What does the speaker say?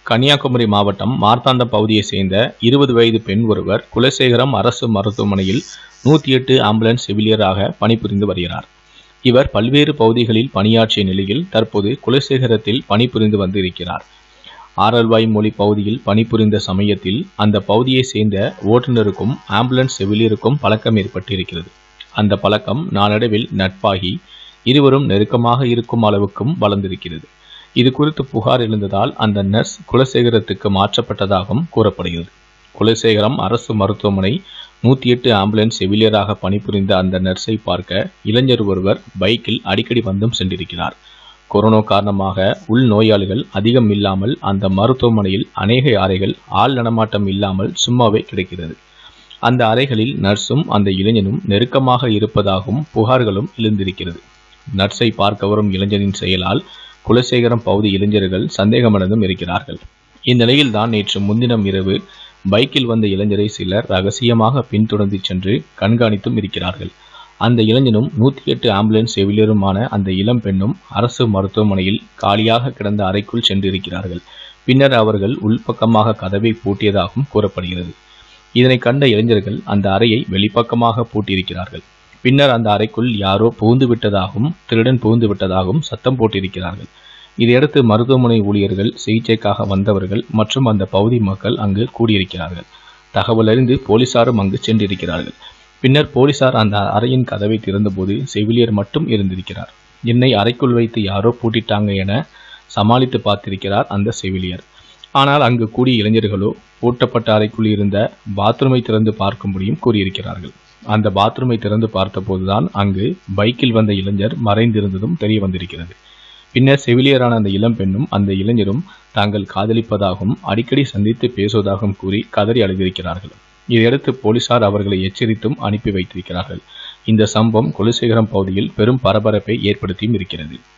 கன்னியாகுமரி மாவட்டம் மார்த்தாண்டம் பகுதியைச் சேர்ந்த இருபது வயது பெண் ஒருவர் குலசேகரம் அரசு மருத்துவமனையில் நூற்றி எட்டு ஆம்புலன்ஸ் செவிலியராக பணிபுரிந்து வருகிறார் இவர் பல்வேறு பகுதிகளில் பணியாற்றிய நிலையில் தற்போது குலசேகரத்தில் பணிபுரிந்து வந்திருக்கிறார் ஆரல்வாய் மொழி பகுதியில் பணிபுரிந்த சமயத்தில் அந்த பகுதியைச் சேர்ந்த ஓட்டுநருக்கும் ஆம்புலன்ஸ் செவிலியருக்கும் பழக்கம் ஏற்பட்டிருக்கிறது அந்த பழக்கம் நாளடைவில் நட்பாகி இருவரும் நெருக்கமாக இருக்கும் அளவுக்கும் வளர்ந்திருக்கிறது இது குறித்து புகார் எழுந்ததால் அந்த நர்ஸ் குலசேகரத்துக்கு மாற்றப்பட்டதாகவும் கூறப்படுகிறது குலசேகரம் அரசு மருத்துவமனை நூற்றி எட்டு ஆம்புலன்ஸ் செவிலியராக பணிபுரிந்த அந்த நர்ஸை பார்க்க இளைஞர் ஒருவர் பைக்கில் அடிக்கடி வந்தும் சென்றிருக்கிறார் கொரோனா காரணமாக உள் நோயாளிகள் அதிகம் இல்லாமல் அந்த மருத்துவமனையில் அநேக அறைகள் ஆள் நடமாட்டம் இல்லாமல் சும்மாவே கிடைக்கிறது அந்த அறைகளில் நர்ஸும் அந்த இளைஞனும் நெருக்கமாக இருப்பதாகவும் புகார்களும் எழுந்திருக்கிறது நர்ஸை பார்க்க வரும் இளைஞனின் செயலால் குலசேகரம் பகுதி இளைஞர்கள் சந்தேகமடைந்தும் இருக்கிறார்கள் இந்நிலையில் தான் நேற்று முன்தினம் இரவு பைக்கில் வந்த இளைஞரை சிலர் ரகசியமாக பின்தொடர்ந்து சென்று கண்காணித்தும் இருக்கிறார்கள் அந்த இளைஞனும் நூற்றி எட்டு ஆம்புலன்ஸ் செவிலியருமான அந்த இளம் பெண்ணும் அரசு மருத்துவமனையில் காலியாக கிடந்த அறைக்குள் சென்றிருக்கிறார்கள் பின்னர் அவர்கள் உள்பக்கமாக கதவை பூட்டியதாகவும் கூறப்படுகிறது இதனை கண்ட இளைஞர்கள் அந்த அறையை வெளிப்பக்கமாக பூட்டியிருக்கிறார்கள் பின்னர் அந்த அறைக்குள் யாரோ புகுந்து விட்டதாகவும் திருடன் புகுந்து விட்டதாகவும் சத்தம் போட்டிருக்கிறார்கள் இதையடுத்து மருத்துவமனை ஊழியர்கள் சிகிச்சைக்காக வந்தவர்கள் மற்றும் அந்த பகுதி மக்கள் அங்கு கூடியிருக்கிறார்கள் தகவல் அறிந்து போலீசாரும் அங்கு சென்றிருக்கிறார்கள் பின்னர் போலீசார் அந்த அறையின் கதவை திறந்தபோது செவிலியர் மட்டும் இருந்திருக்கிறார் என்னை அறைக்குள் வைத்து யாரோ பூட்டிட்டாங்க என சமாளித்து பார்த்திருக்கிறார் அந்த செவிலியர் ஆனால் அங்கு கூடிய இளைஞர்களோ பூட்டப்பட்ட அறைக்குள் இருந்த பாத்ரூமை திறந்து பார்க்கும்படியும் கூறியிருக்கிறார்கள் அந்த பாத்ரூமை திறந்து பார்த்தபோதுதான் அங்கு பைக்கில் வந்த இளைஞர் மறைந்திருந்ததும் தெரிய வந்திருக்கிறது பின்னர் செவிலியரான அந்த இளம் பெண்ணும் அந்த இளைஞரும் தாங்கள் காதலிப்பதாகவும் அடிக்கடி சந்தித்து பேசுவதாகவும் கூறி கதறி அழுதிருக்கிறார்கள் இதையடுத்து போலீசார் அவர்களை எச்சரித்தும் அனுப்பி வைத்திருக்கிறார்கள் இந்த சம்பவம் குலசேகரம் பகுதியில் பெரும் பரபரப்பை ஏற்படுத்தியும் இருக்கிறது